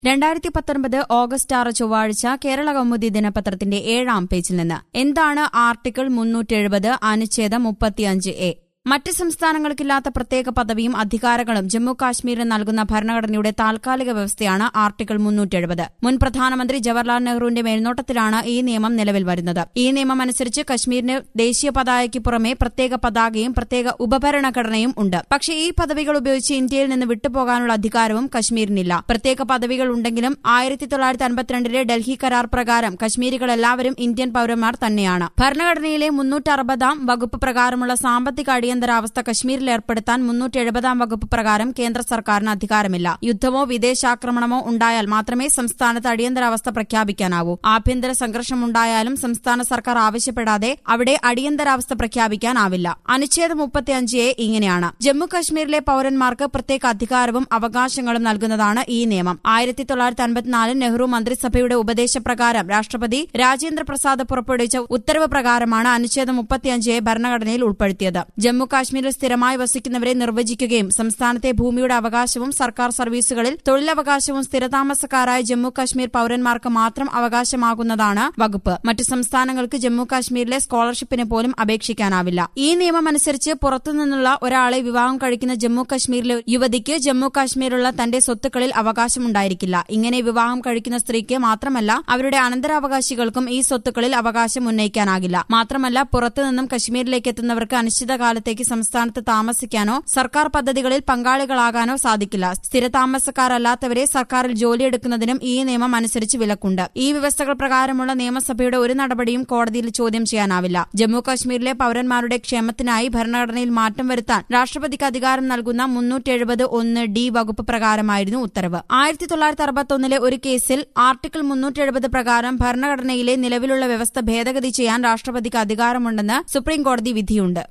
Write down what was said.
രണ്ടായിരത്തി പത്തൊൻപത് ഓഗസ്റ്റ് ആറ് ചൊവ്വാഴ്ച കേരള കൗമുദി ദിനപത്രത്തിന്റെ ഏഴാം പേജിൽ നിന്ന് എന്താണ് ആർട്ടിക്കിൾ മുന്നൂറ്റെഴുപത് അനുച്ഛേദം മുപ്പത്തിയഞ്ച് എ മറ്റ് സംസ്ഥാനങ്ങൾക്കില്ലാത്ത പ്രത്യേക പദവിയും അധികാരങ്ങളും ജമ്മു കാശ്മീരിന് നൽകുന്ന ഭരണഘടനയുടെ താൽക്കാലിക വ്യവസ്ഥയാണ് ആർട്ടിക്കിൾ മുന്നൂറ്റെഴുപത് മുൻ പ്രധാനമന്ത്രി ജവഹർലാൽ നെഹ്റുവിന്റെ മേൽനോട്ടത്തിലാണ് ഈ നിയമം നിലവിൽ വരുന്നത് ഈ നിയമം അനുസരിച്ച് കശ്മീരിന് ദേശീയ പതാകയ്ക്ക് പുറമെ പ്രത്യേക പതാകയും പ്രത്യേക ഉപഭരണഘടനയും ഉണ്ട് പക്ഷേ ഈ പദവികൾ ഉപയോഗിച്ച് ഇന്ത്യയിൽ നിന്ന് വിട്ടുപോകാനുള്ള അധികാരവും കശ്മീരിനില്ല പ്രത്യേക പദവികൾ ഉണ്ടെങ്കിലും ആയിരത്തി തൊള്ളായിരത്തി അൻപത്തിരണ്ടിലെ ഡൽഹി കരാർ പ്രകാരം കശ്മീരികൾ എല്ലാവരും ഇന്ത്യൻ പൌരന്മാർ തന്നെയാണ് ഭരണഘടനയിലെ മുന്നൂറ്ററുപതാം വകുപ്പ് പ്രകാരമുള്ള സാമ്പത്തിക അടിയന്തരാവസ്ഥ കശ്മീരിൽ ഏർപ്പെടുത്താൻ മുന്നൂറ്റി എഴുപതാം വകുപ്പ് പ്രകാരം കേന്ദ്ര സർക്കാരിന് അധികാരമില്ല യുദ്ധമോ വിദേശാക്രമണമോ ഉണ്ടായാൽ മാത്രമേ സംസ്ഥാനത്ത് അടിയന്തരാവസ്ഥ പ്രഖ്യാപിക്കാനാവൂ ആഭ്യന്തര സംഘർഷമുണ്ടായാലും സംസ്ഥാന സർക്കാർ ആവശ്യപ്പെടാതെ അവിടെ അടിയന്തരാവസ്ഥ പ്രഖ്യാപിക്കാനാവില്ല അനുച്ഛേദം മുപ്പത്തിയഞ്ച് എ ഇങ്ങനെയാണ് ജമ്മു കശ്മീരിലെ പൌരന്മാർക്ക് പ്രത്യേക അധികാരവും അവകാശങ്ങളും നൽകുന്നതാണ് ഈ നിയമം ആയിരത്തി തൊള്ളായിരത്തി അൻപത്തിനാലിൽ നെഹ്റു മന്ത്രിസഭയുടെ ഉപദേശപ്രകാരം രാഷ്ട്രപതി രാജേന്ദ്ര പ്രസാദ് പുറപ്പെടുവിച്ച ഉത്തരവ് പ്രകാരമാണ് അനുച്ഛേദം മുപ്പത്തിയഞ്ച് എ ഭരണഘടനയിൽ ഉൾപ്പെടുത്തിയത് ജമ്മു കാശ്മീരിൽ സ്ഥിരമായി വസിക്കുന്നവരെ നിർവചിക്കുകയും സംസ്ഥാനത്തെ ഭൂമിയുടെ അവകാശവും സർക്കാർ സർവീസുകളിൽ തൊഴിലവകാശവും സ്ഥിരതാമസക്കാരായ ജമ്മു കാശ്മീർ പൌരന്മാർക്ക് മാത്രം അവകാശമാകുന്നതാണ് വകുപ്പ് മറ്റു സംസ്ഥാനങ്ങൾക്ക് ജമ്മു കാശ്മീരിലെ സ്കോളർഷിപ്പിന് പോലും അപേക്ഷിക്കാനാവില്ല ഈ നിയമം അനുസരിച്ച് പുറത്തുനിന്നുള്ള ഒരാളെ വിവാഹം കഴിക്കുന്ന ജമ്മു കാശ്മീരിലെ യുവതിക്ക് ജമ്മു കാശ്മീരിലുള്ള തന്റെ സ്വത്തുക്കളിൽ അവകാശമുണ്ടായിരിക്കില്ല ഇങ്ങനെ വിവാഹം കഴിക്കുന്ന സ്ത്രീക്ക് മാത്രമല്ല അവരുടെ അനന്തരാവകാശികൾക്കും ഈ സ്വത്തുക്കളിൽ അവകാശം ഉന്നയിക്കാനാകില്ല മാത്രമല്ല പുറത്തുനിന്നും കശ്മീരിലേക്ക് എത്തുന്നവർക്ക് അനിശ്ചിതകാലത്തേക്ക് സംസ്ഥാനത്ത് താമസിക്കാനോ സർക്കാർ പദ്ധതികളിൽ പങ്കാളികളാകാനോ സാധിക്കില്ല സ്ഥിരതാമസക്കാരല്ലാത്തവരെ സർക്കാരിൽ ജോലിയെടുക്കുന്നതിനും ഈ നിയമം അനുസരിച്ച് വിലക്കുണ്ട് ഈ വ്യവസ്ഥകൾ പ്രകാരമുള്ള നിയമസഭയുടെ ഒരു നടപടിയും കോടതിയിൽ ചോദ്യം ചെയ്യാനാവില്ല ജമ്മു കാശ്മീരിലെ പൌരന്മാരുടെ ക്ഷേമത്തിനായി ഭരണഘടനയിൽ മാറ്റം വരുത്താൻ രാഷ്ട്രപതിക്ക് അധികാരം നൽകുന്ന മുന്നൂറ്റെഴുപത് ഒന്ന് ഡി വകുപ്പ് പ്രകാരമായിരുന്നു ഉത്തരവ് ആയിരത്തി തൊള്ളായിരത്തി അറുപത്തൊന്നിലെ ഒരു കേസിൽ ആർട്ടിക്കിൾ മുന്നൂറ്റെഴുപത് പ്രകാരം ഭരണഘടനയിലെ നിലവിലുള്ള വ്യവസ്ഥ ഭേദഗതി ചെയ്യാൻ രാഷ്ട്രപതിക്ക് അധികാരമുണ്ടെന്ന് സുപ്രീംകോടതി വിധിയുണ്ട്